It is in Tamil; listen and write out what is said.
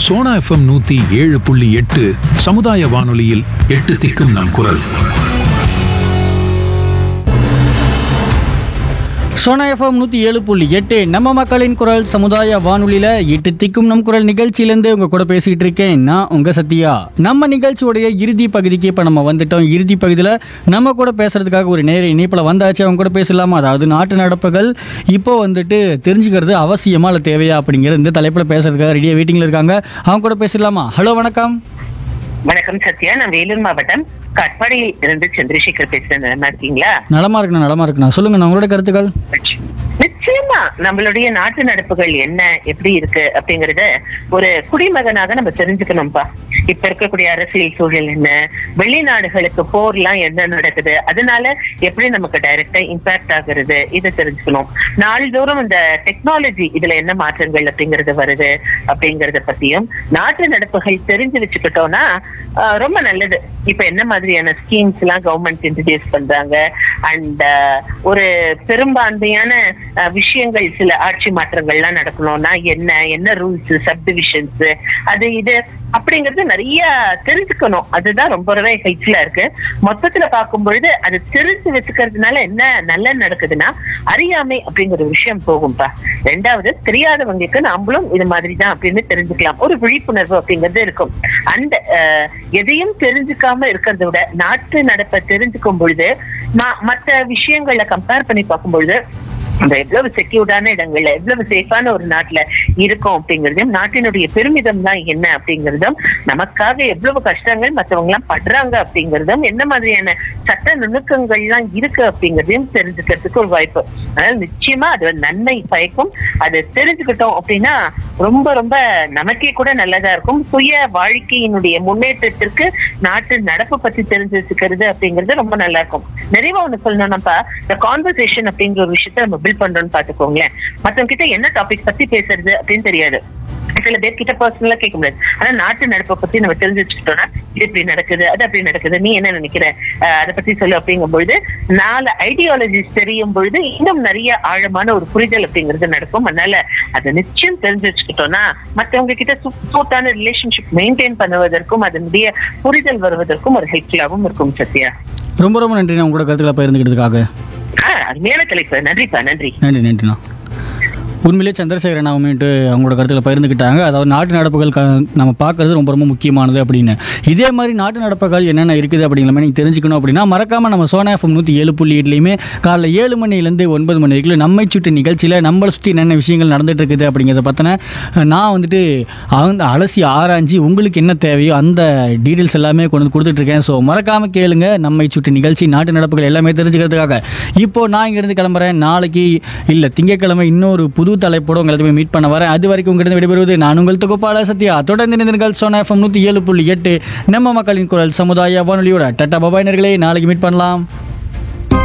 சோனா எஃப்எம் நூத்தி ஏழு புள்ளி எட்டு சமுதாய வானொலியில் எட்டு திக்கும் நம் குரல் சோனா எஃப்எம் நூற்றி ஏழு புள்ளி எட்டு நம்ம மக்களின் குரல் சமுதாய வானொலியில் எட்டு திக்கும் நம் குரல் நிகழ்ச்சியிலேருந்து உங்கள் கூட பேசிகிட்டு இருக்கேன் நான் உங்கள் சத்யா நம்ம நிகழ்ச்சியோடைய இறுதி பகுதிக்கு இப்போ நம்ம வந்துட்டோம் இறுதி பகுதியில் நம்ம கூட பேசுகிறதுக்காக ஒரு நேர இணைப்பில் வந்தாச்சு அவங்க கூட பேசலாமா அதாவது நாட்டு நடப்புகள் இப்போ வந்துட்டு தெரிஞ்சுக்கிறது அவசியமா இல்லை தேவையா அப்படிங்கிற இந்த தலைப்பில் பேசுறதுக்காக ரெடியாக வெயிட்டிங்கில் இருக்காங்க அவங்க கூட பேசலாமா ஹலோ வணக்கம் வணக்கம் சத்யா நான் வேலூர் மாவட்டம் கட்பாடியில் இருந்து சந்திரசேகர் பேசுறேன் நல்லா இருக்கீங்களா நலமா இருக்குண்ணா நலமா இருக்குண்ணா சொல்லுங்கண்ணா உங்களோட கருத்துக்கள் நிச்சயமா நம்மளுடைய நாட்டு நடப்புகள் என்ன எப்படி இருக்கு அப்படிங்கறத ஒரு குடிமகனாக நம்ம தெரிஞ்சுக்கணும்பா இப்ப இருக்கக்கூடிய அரசியல் சூழல் என்ன வெளிநாடுகளுக்கு போர்லாம் என்ன நடக்குது அதனால எப்படி நமக்கு டைரக்டா இம்பாக்ட் ஆகுறது இதை தெரிஞ்சுக்கணும் நாள்தோறும் இந்த டெக்னாலஜி இதுல என்ன மாற்றங்கள் அப்படிங்கறது வருது அப்படிங்கறத பத்தியும் நாட்டு நடப்புகள் தெரிஞ்சு வச்சுக்கிட்டோம்னா ஆஹ், ரொம்ப நல்லது இப்ப என்ன மாதிரியான ஸ்கீம்ஸ் எல்லாம் கவர்மெண்ட் இன்ட்ரடியூஸ் பண்றாங்க அண்ட் ஒரு பெரும்பான்மையான அஹ், விஷயங்கள் சில ஆட்சி மாற்றங்கள்லாம் நடக்கணும்னா என்ன என்ன ரூல்ஸ் சப்டிவிஷன்ஸ் அது இது அப்படிங்கறது நிறைய தெரிஞ்சுக்கணும் அதுதான் ரொம்பவே ஹெல்ப்ஃபுல்லா இருக்கு மொத்தத்துல பார்க்கும் பொழுது அது தெரிஞ்சு வச்சுக்கிறதுனால என்ன நல்ல நடக்குதுன்னா அறியாமை அப்படிங்கிற ஒரு விஷயம் போகும்பா ரெண்டாவது தெரியாதவங்களுக்கு நாமளும் இது மாதிரி தான் அப்படின்னு தெரிஞ்சுக்கலாம் ஒரு விழிப்புணர்வு அப்படிங்கிறது இருக்கும் அந்த அஹ், எதையும் தெரிஞ்சுக்காம இருக்கிறத விட நாட்டு நடப்பை தெரிஞ்சுக்கும் பொழுது ம- மத்த விஷயங்களை கம்பேர் பண்ணி பார்க்கும் பொழுது நம்ம எவ்வளவு செக்யூர்டான இடங்கள்ல எவ்வளவு சேஃபான ஒரு நாட்டுல இருக்கோம் அப்படிங்கறதையும் நாட்டினுடைய பெருமிதம் தான் என்ன அப்படிங்கறதும் நமக்காக எவ்வளவு கஷ்டங்கள் மத்தவங்க எல்லாம் படுறாங்க அப்படிங்கறதும் என்ன மாதிரியான சட்ட நுணுக்கங்கள்லாம் இருக்கு அப்படிங்கறதையும் தெரிஞ்சுக்கிறதுக்கு ஒரு வாய்ப்பு அதனால நிச்சயமா அது ஒரு நன்மை பயக்கும் அது தெரிஞ்சுக்கிட்டோம் அப்படின்னா ரொம்ப ரொம்ப நமக்கே கூட நல்லதா இருக்கும் சுய வாழ்க்கையினுடைய முன்னேற்றத்திற்கு நாட்டு நடப்பு பத்தி தெரிஞ்சு வச்சுக்கிறது அப்படிங்கிறது ரொம்ப நல்லா இருக்கும் நிறைவா ஒண்ணு சொல்லணும்னாப்பா இந்த கான்வர்சேஷன் அப்படிங்கிற ஒரு விஷயத்த நம்ம பில்ட் பண்றோம்னு பாத்துக்கோங்களேன் மத்தவங்க கிட்ட என்ன டாபிக் பத்தி பேசுறது அப்படின்னு தெரியாது சில பேர் கிட்ட பர்சனலா கேட்க முடியாது ஆனா நாட்டு நடப்பை பத்தி நம்ம தெரிஞ்சு வச்சுக்கிட்டோம்னா இது இப்படி நடக்குது அது அப்படி நடக்குது நீ என்ன நினைக்கிற அஹ் அதை பத்தி சொல்லு அப்படிங்கும் பொழுது நாலு ஐடியாலஜிஸ் தெரியும் பொழுது இன்னும் நிறைய ஆழமான ஒரு புரிதல் அப்படிங்கிறது நடக்கும் அதனால அதை நிச்சயம் தெரிஞ்சு வச்சுக்கிட்டோம்னா மத்தவங்க கிட்ட சூட்டான ரிலேஷன்ஷிப் மெயின்டைன் பண்ணுவதற்கும் அதனுடைய புரிதல் வருவதற்கும் ஒரு ஹெல்ப்ஃபுல்லாகவும் இருக்கும் சத்யா ரொம்ப ரொம்ப நன்றிண்ணா உங்களோட கருத்துக்களை பகிர்ந்துக்கிட்டதுக்காக ஆஹ் அருமையான தலைப்பு நன்றிப்பா நன்றி நன்றி நன்றிண்ணா உண்மையிலே சந்திரசேகரன் அவங்கன்ட்டு அவங்களோட கருத்துக்களை பகிர்ந்துக்கிட்டாங்க அதாவது நாட்டு நடப்புகள் க நம்ம பார்க்கறது ரொம்ப ரொம்ப முக்கியமானது அப்படின்னு இதே மாதிரி நாட்டு நடப்புகள் என்னென்ன இருக்குது அப்படிங்கிற மாதிரி நீங்கள் தெரிஞ்சுக்கணும் அப்படின்னா மறக்காமல் நம்ம சோனா எஃப்எம் நூற்றி ஏழு புள்ளி எட்டுலையுமே காலைல ஏழு மணிலேருந்து ஒன்பது மணி வரைக்கும் நம்மை சுற்றி நிகழ்ச்சியில் நம்மளை சுற்றி என்னென்ன விஷயங்கள் நடந்துட்டு இருக்குது அப்படிங்கிறத பற்றின நான் வந்துட்டு அந்த அலசி ஆராய்ஞ்சு உங்களுக்கு என்ன தேவையோ அந்த டீட்டெயில்ஸ் எல்லாமே கொண்டு வந்து கொடுத்துட்ருக்கேன் ஸோ மறக்காமல் கேளுங்க நம்மை சுற்றி நிகழ்ச்சி நாட்டு நடப்புகள் எல்லாமே தெரிஞ்சுக்கிறதுக்காக இப்போ நான் இங்கேருந்து கிளம்புறேன் நாளைக்கு இல்லை திங்கட்கிழமை இன்னொரு புது தலைப்போட உங்களை போய் மீட் பண்ண வரேன் அது வரைக்கும் உங்களிடம் விடைபெறுவது நான் உங்கள் தொகுப்பாளர் சத்யா தொடர்ந்து நினைந்தீர்கள் சோனா எஃப்எம் நூற்றி ஏழு புள்ளி எட்டு நம்ம மக்களின் குரல் சமுதாய வானொலியோட டட்டா பபாயினர்களே நாளைக்கு மீட் பண்ணலாம்